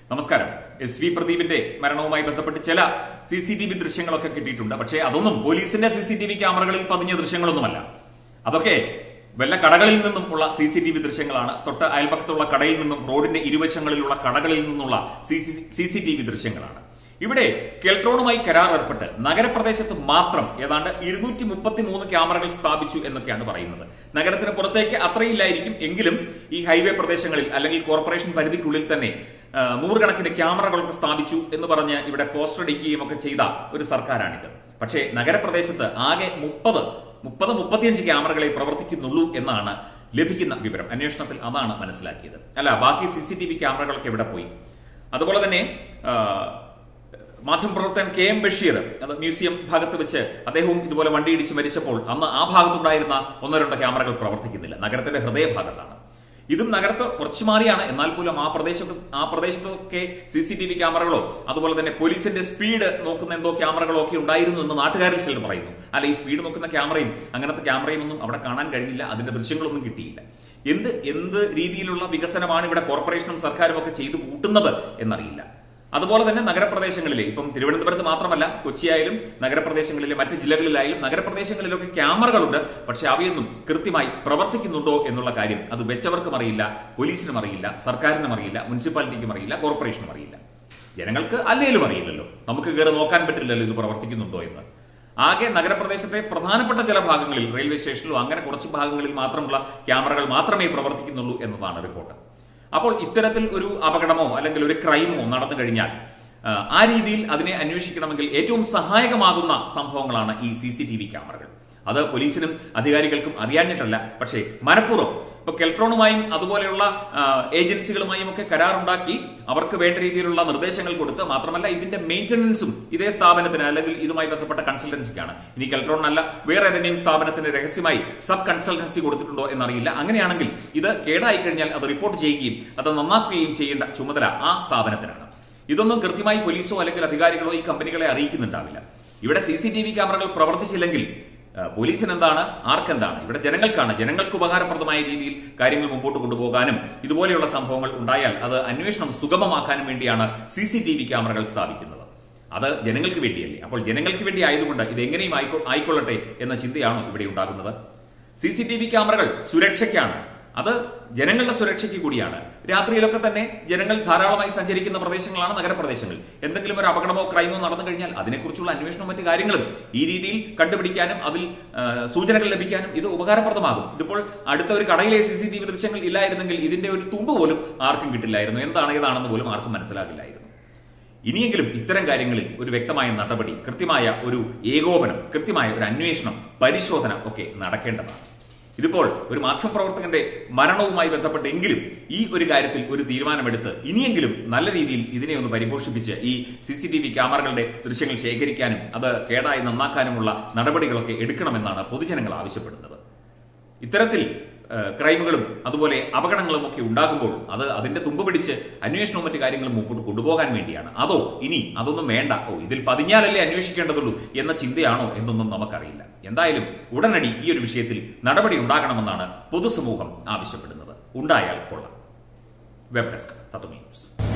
നമസ്കാരം S V പ്രദീപിന്റെ മരണവുമായി ബന്ധപ്പെട്ട് ചില സി സി ടി വി ദൃശ്യങ്ങളൊക്കെ കിട്ടിയിട്ടുണ്ട് പക്ഷേ അതൊന്നും പോലീസിന്റെ സി സി ടി വി ക്യാമറകളിൽ പതിഞ്ഞ ദൃശ്യങ്ങളൊന്നുമല്ല അതൊക്കെ വല്ല കടകളിൽ നിന്നും ഉള്ള സി സി ടി വി ദൃശ്യങ്ങളാണ് തൊട്ട് അയൽപക്കത്തുള്ള കടയിൽ നിന്നും റോഡിന്റെ ഇരുവശങ്ങളിലുള്ള കടകളിൽ നിന്നുള്ള സി സി ടി വി ദൃശ്യങ്ങളാണ് ഇവിടെ കെൽട്രോണുമായി കരാർ ഏർപ്പെട്ട് നഗരപ്രദേശത്ത് മാത്രം ഏതാണ്ട് ഇരുന്നൂറ്റി മുപ്പത്തി മൂന്ന് ക്യാമറകൾ സ്ഥാപിച്ചു എന്നൊക്കെയാണ് പറയുന്നത് നഗരത്തിന് പുറത്തേക്ക് അത്രയില്ലായിരിക്കും എങ്കിലും ഈ ഹൈവേ പ്രദേശങ്ങളിൽ അല്ലെങ്കിൽ കോർപ്പറേഷൻ പരിധിക്കുള്ളിൽ തന്നെ ആ, നൂറുകണക്കിന് ക്യാമറകളൊക്കെ സ്ഥാപിച്ചു എന്ന് പറഞ്ഞ് ഇവിടെ പോസ്റ്റർ അടിക്കുകയും ഒക്കെ ചെയ്ത ഒരു സർക്കാരാണിത് പക്ഷേ നഗരപ്രദേശത്ത് ആകെ മുപ്പത് മുപ്പത് മുപ്പത്തിയഞ്ച് ക്യാമറകളെ പ്രവർത്തിക്കുന്നുള്ളൂ എന്നാണ് ലഭിക്കുന്ന വിവരം അന്വേഷണത്തിൽ അതാണ് മനസ്സിലാക്കിയത് അല്ല ബാക്കി സി സി ടി വി ക്യാമറകളൊക്കെ എവിടെ പോയി അതുപോലെ തന്നെ ആ, മാധ്യമപ്രവർത്തകൻ കെ എം ബഷീർ അത് മ്യൂസിയം ഭാഗത്ത് വെച്ച് അദ്ദേഹവും ഇതുപോലെ വണ്ടി ഇടിച്ച് മരിച്ചപ്പോൾ അന്ന് ആ ഭാഗത്തുണ്ടായിരുന്ന ഒന്നോ രണ്ടോ ക്യാമറകൾ പ്രവർത്തിക്കുന്നില്ല നഗരത്തിന്റെ ഹൃദയഭാഗത്താണ് ഇതും നഗരത്ത് കുറച്ചു മാറിയാണ് എന്നാൽ പോലും ആ പ്രദേശത്ത് ആ പ്രദേശത്തൊക്കെ സി സി ടി വി ക്യാമറകളോ അതുപോലെ തന്നെ പോലീസിന്റെ സ്പീഡ് നോക്കുന്ന എന്തോ ക്യാമറകളോ ഒക്കെ ഉണ്ടായിരുന്നു എന്ന് നാട്ടുകാരിൽ ചിലർ പറയുന്നു അല്ല ഈ സ്പീഡ് നോക്കുന്ന ക്യാമറയും അങ്ങനത്തെ ക്യാമറയും ഒന്നും അവിടെ കാണാൻ കഴിഞ്ഞില്ല അതിന്റെ ദൃശ്യങ്ങളൊന്നും കിട്ടിയില്ല എന്ത് എന്ത് രീതിയിലുള്ള വികസനമാണ് ഇവിടെ കോർപ്പറേഷനും സർക്കാരും ഒക്കെ ചെയ്തു കൂട്ടുന്നത് എന്നറിയില്ല അതുപോലെ തന്നെ നഗരപ്രദേശങ്ങളിലെ ഇപ്പം തിരുവനന്തപുരത്ത് മാത്രമല്ല കൊച്ചിയായാലും നഗരപ്രദേശങ്ങളിലെ മറ്റ് ജില്ലകളിലായാലും നഗരപ്രദേശങ്ങളിലൊക്കെ ക്യാമറകളുണ്ട് പക്ഷെ അവയൊന്നും കൃത്യമായി പ്രവർത്തിക്കുന്നുണ്ടോ എന്നുള്ള കാര്യം അത് വെച്ചവർക്കും അറിയില്ല പോലീസിനും അറിയില്ല സർക്കാരിനും അറിയില്ല മുനിസിപ്പാലിറ്റിക്കും അറിയില്ല കോർപ്പറേഷനും അറിയില്ല ജനങ്ങൾക്ക് അല്ലേലും അറിയില്ലല്ലോ നമുക്ക് കയറി നോക്കാൻ പറ്റില്ലല്ലോ ഇത് പ്രവർത്തിക്കുന്നുണ്ടോ എന്ന് ആകെ നഗരപ്രദേശത്തെ പ്രധാനപ്പെട്ട ചില ഭാഗങ്ങളിൽ റെയിൽവേ സ്റ്റേഷനിലോ അങ്ങനെ കുറച്ച് ഭാഗങ്ങളിൽ മാത്രമുള്ള ക്യാമറകൾ മാത്രമേ പ്രവർത്തിക്കുന്നുള്ളൂ എന്നതാണ് റിപ്പോർട്ട് അപ്പോൾ ഇത്തരത്തിൽ ഒരു അപകടമോ അല്ലെങ്കിൽ ഒരു ക്രൈമോ നടന്നു കഴിഞ്ഞാൽ ആ, ആ രീതിയിൽ അതിനെ അന്വേഷിക്കണമെങ്കിൽ ഏറ്റവും സഹായകമാകുന്ന സംഭവങ്ങളാണ് ഈ സി സി ടി വി ക്യാമറകൾ അത് പോലീസിനും അധികാരികൾക്കും അറിയാഞ്ഞിട്ടല്ല പക്ഷേ മനഃപൂർവ്വം ഇപ്പൊ കെൽട്രോണുമായും അതുപോലെയുള്ള ആ, ഏജൻസികളുമായും ഒക്കെ കരാറുണ്ടാക്കി അവർക്ക് വേണ്ട രീതിയിലുള്ള നിർദ്ദേശങ്ങൾ കൊടുത്ത് മാത്രമല്ല ഇതിന്റെ മെയിന്റനൻസും ഇതേ സ്ഥാപനത്തിന് അല്ലെങ്കിൽ ഇതുമായി ബന്ധപ്പെട്ട കൺസൾട്ടൻസിക്കാണ് ഇനി കെൽട്രോണിനല്ല വേറെ ഏതെങ്കിലും സ്ഥാപനത്തിന് രഹസ്യമായി സബ് കൺസൾട്ടൻസി കൊടുത്തിട്ടുണ്ടോ എന്നറിയില്ല അങ്ങനെയാണെങ്കിൽ ഇത് കേടായി കഴിഞ്ഞാൽ അത് റിപ്പോർട്ട് ചെയ്യുകയും അത് നന്നാക്കുകയും ചെയ്യേണ്ട ചുമതല ആ സ്ഥാപനത്തിനാണ് ഇതൊന്നും കൃത്യമായി പോലീസോ അല്ലെങ്കിൽ അധികാരികളോ ഈ കമ്പനികളെ അറിയിക്കുന്നുണ്ടാവില്ല ഇവിടെ സി സി ടി വി ക്യാമറകൾ പ്രവർത്തിച്ചില്ലെങ്കിൽ ആ, പോലീസിന് എന്താണ് ആർക്കെന്താണ് ഇവിടെ ജനങ്ങൾക്കാണ് ജനങ്ങൾക്ക് ഉപകാരപ്രദമായ രീതിയിൽ കാര്യങ്ങൾ മുമ്പോട്ട് കൊണ്ടുപോകാനും ഇതുപോലെയുള്ള സംഭവങ്ങൾ ഉണ്ടായാൽ അത് അന്വേഷണം സുഗമമാക്കാനും വേണ്ടിയാണ് സി സി ടി വി ക്യാമറകൾ സ്ഥാപിക്കുന്നത് അത് ജനങ്ങൾക്ക് വേണ്ടിയല്ലേ അപ്പോൾ ജനങ്ങൾക്ക് വേണ്ടി ആയതുകൊണ്ട് ഇത് എങ്ങനെയും ആയിക്കോ ആയിക്കൊള്ളട്ടെ എന്ന ചിന്തയാണോ ഇവിടെ ഉണ്ടാകുന്നത് സി സി ടി വി ക്യാമറകൾ സുരക്ഷയ്ക്കാണ് അത് ജനങ്ങളുടെ സുരക്ഷയ്ക്ക് കൂടിയാണ് രാത്രിയിലൊക്കെ തന്നെ ജനങ്ങൾ ധാരാളമായി സഞ്ചരിക്കുന്ന പ്രദേശങ്ങളാണ് നഗരപ്രദേശങ്ങൾ എന്തെങ്കിലും ഒരു അപകടമോ ക്രൈമോ നടന്നു കഴിഞ്ഞാൽ അതിനെക്കുറിച്ചുള്ള അന്വേഷണവും മറ്റു കാര്യങ്ങളും ഈ രീതിയിൽ കണ്ടുപിടിക്കാനും അതിൽ ആ, സൂചനകൾ ലഭിക്കാനും ഇത് ഉപകാരപ്രദമാകും ഇതിപ്പോൾ അടുത്ത ഒരു കടയിലെ സി സി ടി വി ദൃശ്യങ്ങൾ ഇല്ലായിരുന്നെങ്കിൽ ഇതിന്റെ ഒരു തുമ്പ് പോലും ആർക്കും കിട്ടില്ലായിരുന്നു എന്താണ് ഏതാണെന്ന് പോലും ആർക്കും മനസ്സിലാകില്ലായിരുന്നു ഇനിയെങ്കിലും ഇത്തരം കാര്യങ്ങളിൽ ഒരു വ്യക്തമായ നടപടി കൃത്യമായ ഒരു ഏകോപനം കൃത്യമായ ഒരു അന്വേഷണം പരിശോധന ഒക്കെ നടക്കേണ്ടതാണ് ഇതിപ്പോൾ ഒരു മാധ്യമപ്രവർത്തകന്റെ മരണവുമായി ബന്ധപ്പെട്ടെങ്കിലും ഈ ഒരു കാര്യത്തിൽ ഒരു തീരുമാനമെടുത്ത് ഇനിയെങ്കിലും നല്ല രീതിയിൽ ഇതിനെ ഒന്ന് പരിപോഷിപ്പിച്ച് ഈ സി സി ടി വി ക്യാമറകളുടെ ദൃശ്യങ്ങൾ ശേഖരിക്കാനും അത് കേടായി നന്നാക്കാനുമുള്ള നടപടികളൊക്കെ എടുക്കണമെന്നാണ് പൊതുജനങ്ങൾ ആവശ്യപ്പെടുന്നത് ഇത്തരത്തിൽ ഏഹ്, ക്രൈമുകളും അതുപോലെ അപകടങ്ങളും ഒക്കെ ഉണ്ടാകുമ്പോൾ അത് അതിന്റെ തുമ്പ് പിടിച്ച് അന്വേഷണവും മറ്റു കാര്യങ്ങളും മുമ്പോട്ട് കൊണ്ടുപോകാൻ വേണ്ടിയാണ് അതോ ഇനി അതൊന്നും വേണ്ട ഓ ഇതിൽ പതിഞ്ഞാലല്ലേ അന്വേഷിക്കേണ്ടതുള്ളൂ എന്ന ചിന്തയാണോ എന്നൊന്നും നമുക്കറിയില്ല എന്തായാലും ഉടനടി ഈ ഒരു വിഷയത്തിൽ നടപടി ഉണ്ടാകണമെന്നാണ് പൊതുസമൂഹം ആവശ്യപ്പെടുന്നത് ഉണ്ടായാൽ കൊള്ളാം വെബ് ഡെസ്ക് തത്വമേ ന്യൂസ്